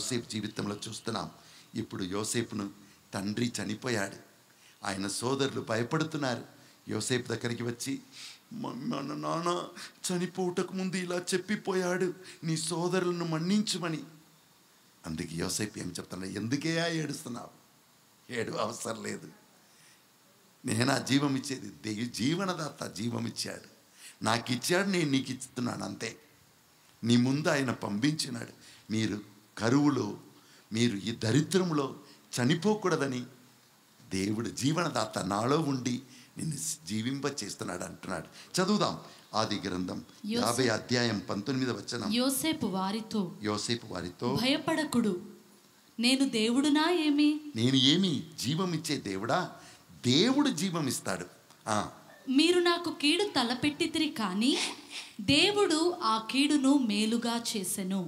యోసేపు జీవితంలో చూస్తున్నాం ఇప్పుడు యోసేపును తండ్రి చనిపోయాడు ఆయన సోదరులు భయపడుతున్నారు యోసేపు దగ్గరికి వచ్చి "మ- మన నాన్న చనిపోవటకు ముందు ఇలా చెప్పిపోయాడు నీ సోదరులను మన్నించుమని అందుకే యోసేపు ఏం చెప్తున్నా ఎందుకే ఏడుస్తున్నావు ఏడు అవసరం లేదు నేను ఆ జీవం ఇచ్చేది దే- జీవనదాత జీవం ఇచ్చాడు నాకు ఇచ్చాడు నేను నీకు ఇస్తున్నాను అంతే నీ ముందు ఆయన పంపించినాడు మీరు కరువులో మీరు ఈ దరిద్రంలో చనిపోకూడదని దేవుడు జీవనదాత నాలో ఉండి నిన్ను జీవింప చేస్తున్నాడు అంటున్నాడు చదువుదాం ఆది గ్రంథం యోసే- యాభై అధ్యాయం పంతొమ్మిది వచ్చిన యోసేపు వారితో యోసేపు వారితో భయపడకుడు నేను దేవుడునా ఏమి నేను ఏమి జీవం ఇచ్చే దేవుడా దేవుడు జీవం ఇస్తాడు ఆ, మీరు నాకు కీడు తలపెట్టితిరి కానీ దేవుడు ఆ కీడును మేలుగా చేసెను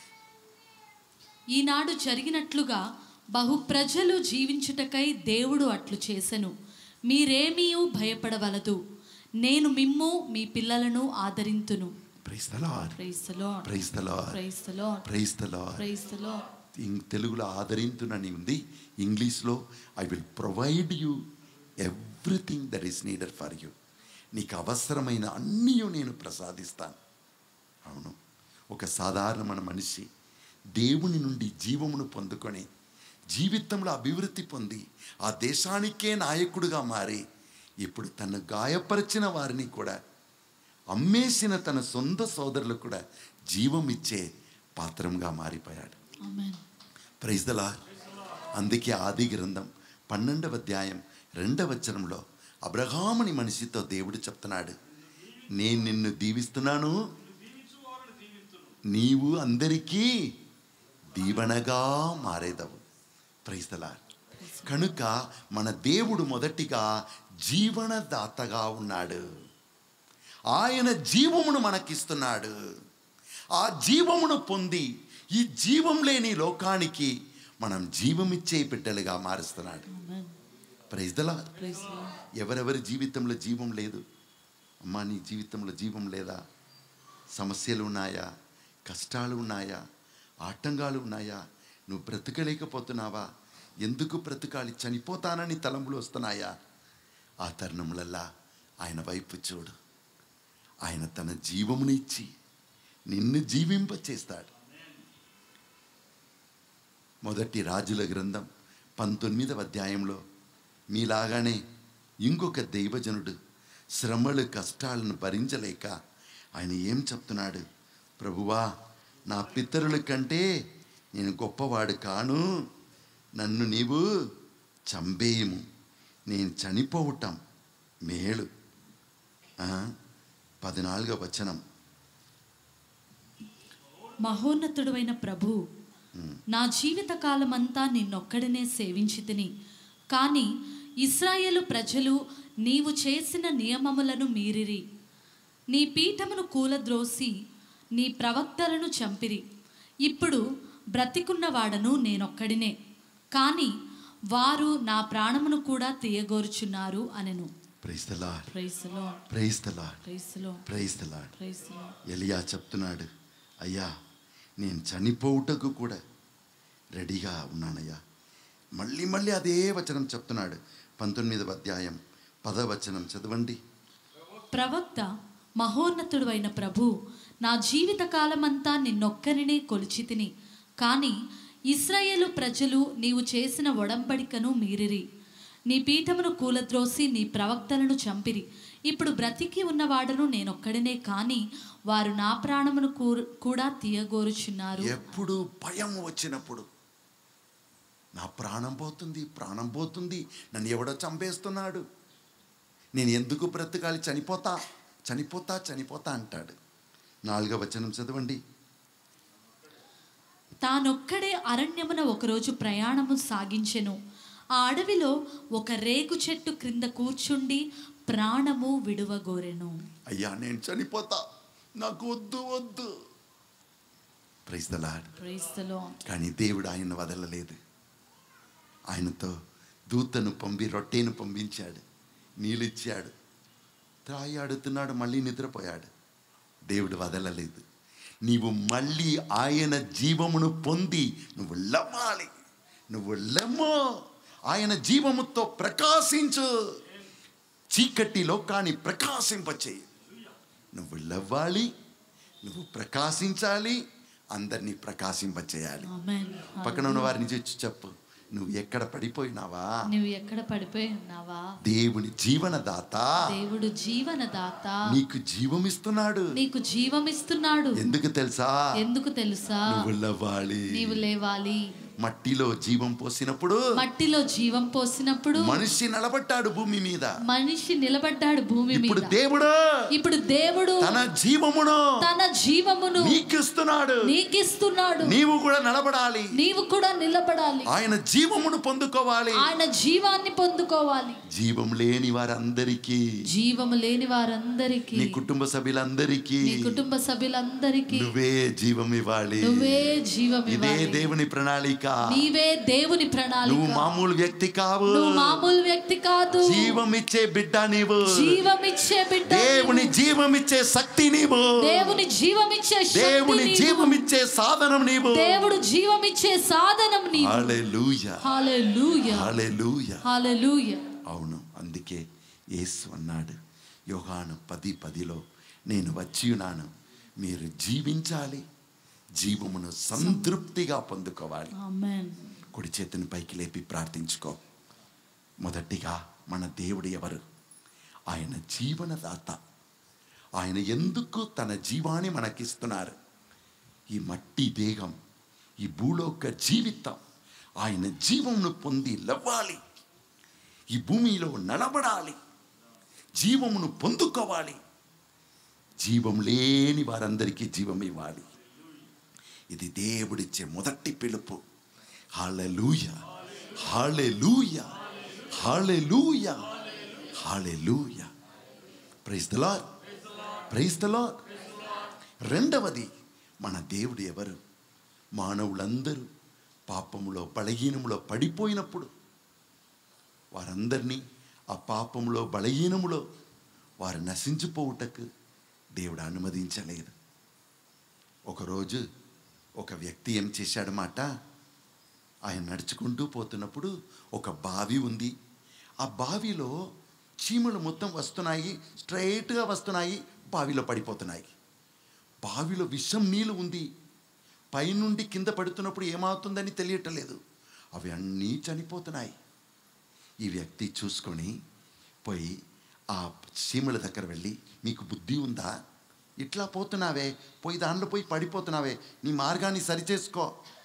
ఈనాడు జరిగినట్లుగా బహు ప్రజలు జీవించుటకై దేవుడు అట్లు చేసెను మీరేమీ భయపడవలదు నేను మిమ్ము మీ పిల్లలను ఆదరింతును praise the Lord. Praise the Lord Praise the Lord. Praise the Lord Praise the Lord. Praise the Lord ఇం- తెలుగులో ఆదరింతునని ఉంది ఇంగ్లీష్లో I will provide you everything that is needed for you నీకు అవసరమైన అన్నీ నేను ప్రసాదిస్తాను అవును ఒక సాధారణమైన మనిషి దేవుని నుండి జీవమును పొందుకొని జీవితంలో అభివృద్ధి పొంది ఆ దేశానికే నాయకుడిగా మారి ఇప్పుడు తను గాయపరిచిన వారిని కూడా అమ్మేసిన తన సొంత సోదరులకు కూడా జీవం ఇచ్చే పాత్రంగా మారిపోయాడు ఆమేన్ ప్రైజ్ ద లార్డ్ అందుకే ఆది గ్రంథం పన్నెండవ అధ్యాయం రెండవ వచనంలో అబ్రహాముని మనిషితో దేవుడు చెప్తున్నాడు నేను నిన్ను దీవిస్తున్నాను నీవు అందరికీ దీవెనగా మారేదవు ప్రైజ్ ద లార్డ్ కనుక మన దేవుడు మొదటిగా జీవనదాతగా ఉన్నాడు ఆయన జీవమును మనకిస్తున్నాడు ఆ జీవమును పొంది ఈ జీవం లేని లోకానికి మనం జీవమిచ్చే బిడ్డలుగా మారుస్తున్నాడు amen praise the Lord praise the Lord ఎవరెవరి జీవితంలో జీవం లేదు అమ్మా నీ జీవితంలో జీవం లేదా సమస్యలు ఉన్నాయా కష్టాలు ఉన్నాయా ఆటంకాలు ఉన్నాయా నువ్వు బ్రతకలేకపోతున్నావా ఎందుకు బ్రతకాలి చనిపోతానని తలంపులు వస్తున్నాయా ఆ తరుణములల్లా ఆయన వైపు చూడు ఆయన తన జీవమును ఇచ్చి నిన్ను జీవింప చేస్తాడు మొదటి రాజుల గ్రంథం పంతొమ్మిదవ అధ్యాయంలో మీలాగానే ఇంకొక దైవజనుడు శ్రమలు కష్టాలను భరించలేక ఆయన ఏం చెప్తున్నాడు ప్రభువా నా పితరుల కంటే నేను గొప్పవాడు కాను నన్ను నీవు చంపేయము నేను చనిపోవటం మేలు ఆ, పద్నాలుగో వచనం మహోన్నతుడైన ప్రభు నా జీవిత కాలమంతా నిన్నొక్కడనే సేవించి తిని కానీ ఇస్రాయేలు ప్రజలు నీవు చేసిన నియమములను మీరిరి నీ పీఠమును కూలద్రోసి నీ ప్రవక్తలను చంపిరి ఇప్పుడు బ్రతికున్నవాడను నేనొక్కడినే కానీ వారు నా ప్రాణమును కూడా తీయగోరుచున్నారు అనెను praise the Lord praise Lord praise the Lord praise Lord praise the Lord praise Lord ఎలియా చెప్తున్నాడు అయ్యా నేను చనిపోవుటకు కూడా రెడీగా ఉన్నానయ్యా మళ్ళీ మళ్ళీ అదే వచనం చెప్తున్నాడు పంతొమ్మిదవ అధ్యాయం పదవచనం చదవండి ప్రవక్త మహోన్నతుడు అయిన ప్రభు నా జీవిత కాలమంతా నిన్నొక్కరినే కొలిచి తిని కానీ ఇస్రాయేలు ప్రజలు నీవు చేసిన ఒడంబడికను మీరిరి నీ పీఠమును కూలద్రోసి నీ ప్రవక్తలను చంపిరి ఇప్పుడు బ్రతికి ఉన్నవాడను నేనొక్కడినే కానీ వారు నా ప్రాణమును కూ- కూడా తీయగోరుచున్నారు ఎప్పుడు భయం వచ్చినప్పుడు నా ప్రాణం పోతుంది ప్రాణం పోతుంది నన్ను ఎవడో చంపేస్తున్నాడు నేను ఎందుకు బ్రతకాలి చనిపోతా చనిపోతా చనిపోతా అంటాడు నాలుగవ వచనం చదవండి తానొక్కడే అరణ్యమున ఒకరోజు ప్రయాణము సాగించెను ఆ అడవిలో ఒక రేగు చెట్టు క్రింద కూర్చుండి ప్రాణము విడువగోరెను అయ్యా నేను చనిపోతా నాకు వద్దు వద్దు praise the Lord Praise the Lord. కానీ దేవుడు ఆయన వదలలేదు ఆయనతో దూతను పంపి రొట్టెను పంపించాడు నీళ్ళిచ్చాడు త్రాయి ఆడుతున్నాడు మళ్ళీ నిద్రపోయాడు దేవుడు వదలలేదు నీవు మళ్ళీ ఆయన జీవమును పొంది నువ్వు లవ్వాలి నువ్వు లెమ్మో ఆయన జీవముతో ప్రకాశించు చీకటి లోకాన్ని ప్రకాశింపచేయి నువ్వు లవ్వాలి నువ్వు ప్రకాశించాలి అందరినీ ప్రకాశింపచేయాలి ఆమేన్ పక్కన ఉన్న వారిని చూసి చెప్పు నువ్వు ఎక్కడ పడిపోయినావా నువ్వు ఎక్కడ పడిపోయి ఉన్నావా దేవుని జీవనదాత దేవుడు జీవనదాత నీకు జీవమిస్తున్నాడు నీకు జీవమిస్తున్నాడు ఎందుకు తెలుసా ఎందుకు తెలుసా నువ్వు లవ్వాలి నీవు లేవాలి మట్టిలో జీవం పోసినప్పుడు మట్టిలో జీవం పోసినప్పుడు మనిషి నిలబడ్డాడు భూమి మీద మనిషి నిలబడ్డాడు భూమి ఇప్పుడు మీద దేవుడు ఇప్పుడు దేవుడు తన జీవమును తన జీవమును నీకిస్తున్నాడు నీకిస్తున్నాడు నీవు కూడా నిలబడాలి నీవు కూడా నిలబడాలి ఆయన జీవమును పొందుకోవాలి ఆయన జీవాన్ని పొందుకోవాలి జీవం లేని వారందరికీ జీవము లేని వారందరికీ నీ కుటుంబ సభ్యులందరికీ నీ కుటుంబ సభ్యులందరికీ నువ్వే జీవం ఇవ్వాలి నువ్వే జీవం ఇదే ఇవ్వాలి దేవుని ప్రణాళిక నీవే దేవుని నువ్వు ప్రణాళిక మామూలు వ్యక్తి కావు నువ్వు మామూలు వ్యక్తి కాదు జీవం ఇచ్చే బిడ్డ నీవు జీవమిచ్చే బిడ్డ దేవుని నీవు. జీవం ఇచ్చే శక్తి నీవు దేవుని జీవమిచ్చే శక్తి దేవుని నీవు. జీవం ఇచ్చే సాధనం నీవు దేవుడు జీవమిచ్చే సాధనం నీవు హల్లెలూయా హల్లెలూయా హల్లెలూయా హల్లెలూయా అవును అందుకే యేసు అన్నాడు యోహాను పది పదిలో నేను వచ్చి ఉన్నాను మీరు జీవించాలి జీవమును సంతృప్తిగా పొందుకోవాలి ఆమేన్ కుడి చేతిని పైకి లేపి ప్రార్థించుకో మొదటిగా మన దేవుడు ఎవరు ఆయన జీవనదాత ఆయన ఎందుకు తన జీవాన్ని మనకిస్తున్నారు ఈ మట్టి దేహం ఈ భూలోక జీవితం ఆయన జీవమును పొంది లవ్వాలి ఈ భూమిలో నడబడాలి జీవమును పొందుకోవాలి జీవం లేని వారందరికీ జీవం ఇవ్వాలి ఇది దేవుడిచ్చే మొదటి పిలుపు hallelujah hallelujah hallelujah hallelujah praise the Lord praise the Lord రెండవది మన దేవుడు ఎవరు మానవులందరూ పాపములో బలహీనములో పడిపోయినప్పుడు వారందరినీ ఆ పాపములో బలహీనములో వారు నశించిపోవుటకు దేవుడు అనుమతించలేదు ఒకరోజు ఒక వ్యక్తి ఏం చేశాడన్నమాట ఆయన నడుచుకుంటూ పోతున్నప్పుడు ఒక బావి ఉంది ఆ బావిలో చీమలు మొత్తం వస్తున్నాయి స్ట్రైట్గా వస్తున్నాయి బావిలో పడిపోతున్నాయి బావిలో విషం నీళ్ళు ఉంది పైనుండి కింద పడుతున్నప్పుడు ఏమవుతుందని తెలియటలేదు అవి అన్నీ చనిపోతున్నాయి ఈ వ్యక్తి చూసుకొని పోయి ఆ చీమల దగ్గర వెళ్ళి మీకు బుద్ధి ఉందా ఇట్లా పోతున్నావే పోయి దానిలో పోయి పడిపోతున్నావే నీ మార్గాన్ని సరిచేసుకో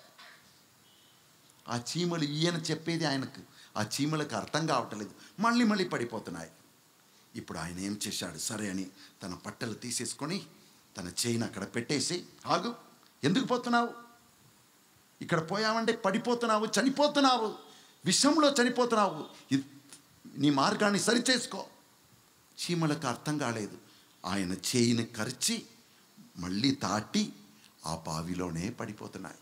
ఆ చీమలు ఈయన చెప్పేది ఆయనకు ఆ చీమలకు అర్థం కావట్లేదు మళ్ళీ మళ్ళీ పడిపోతున్నాయి ఇప్పుడు ఆయన ఏం చేశాడు సరే అని తన పట్టలు తీసేసుకొని తన చేయిని అక్కడ పెట్టేసి ఆగు ఎందుకు పోతున్నావు ఇక్కడ పోయావంటే పడిపోతున్నావు చనిపోతున్నావు విషంలో చనిపోతున్నావు ఇది- నీ మార్గాన్ని సరిచేసుకో చీమలకు అర్థం కాలేదు ఆయన చేయిని కరిచి మళ్ళీ దాటి ఆ బావిలోనే పడిపోతున్నాయి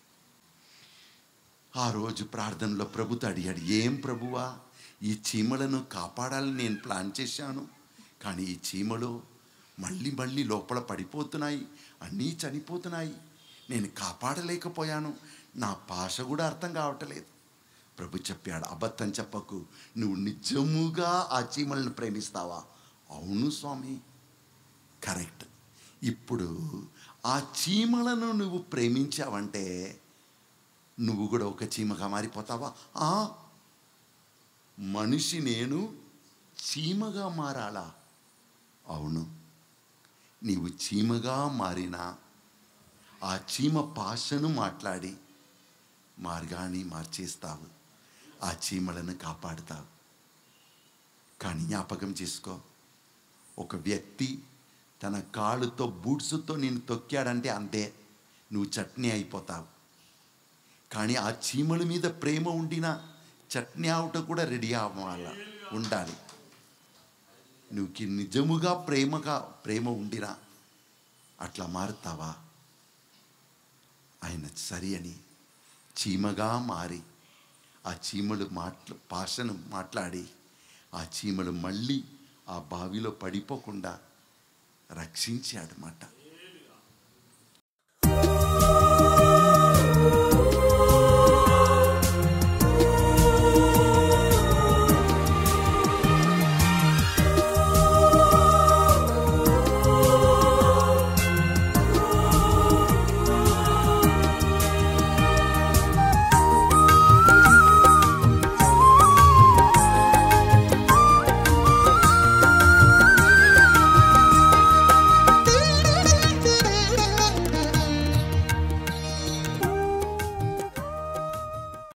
ఆ రోజు ప్రార్థనలో ప్రభుతో అడిగాడు ఏం ప్రభువా ఈ చీమలను కాపాడాలని నేను ప్లాన్ చేశాను కానీ ఈ చీమలు మళ్ళీ మళ్ళీ లోపల పడిపోతున్నాయి అన్నీ చనిపోతున్నాయి నేను కాపాడలేకపోయాను నా భాష కూడా అర్థం కావట్లేదు ప్రభు చెప్పాడు అబద్ధం చెప్పకు నువ్వు నిజముగా ఆ చీమలను ప్రేమిస్తావా అవును స్వామి కరెక్ట్ ఇప్పుడు ఆ చీమలను నువ్వు ప్రేమించావంటే నువ్వు కూడా ఒక చీమగా మారిపోతావా ఆ, మనిషి నేను చీమగా మారాలా అవును నీవు చీమగా మారినా ఆ చీమ భాషను మాట్లాడి మార్గాన్ని మార్చేస్తావు ఆ చీమలను కాపాడుతావు కానీ జ్ఞాపకం చేసుకో ఒక వ్యక్తి తన కాళ్ళతో బూట్సుతో నేను తొక్కాడంటే అంతే నువ్వు చట్నీ అయిపోతావు కానీ ఆ చీమల మీద ప్రేమ ఉండినా చట్నీ ఆవుట కూడా రెడీ అవ్వాల ఉండాలి నువ్వుకి నిజముగా ప్రేమగా ప్రేమ ఉండినా అట్లా మారుతావా ఆయన సరి అని చీమగా మారి ఆ చీమలు మాట్ల భాషను మాట్లాడి ఆ చీమలు మళ్ళీ ఆ బావిలో పడిపోకుండా రక్షించాడనమాట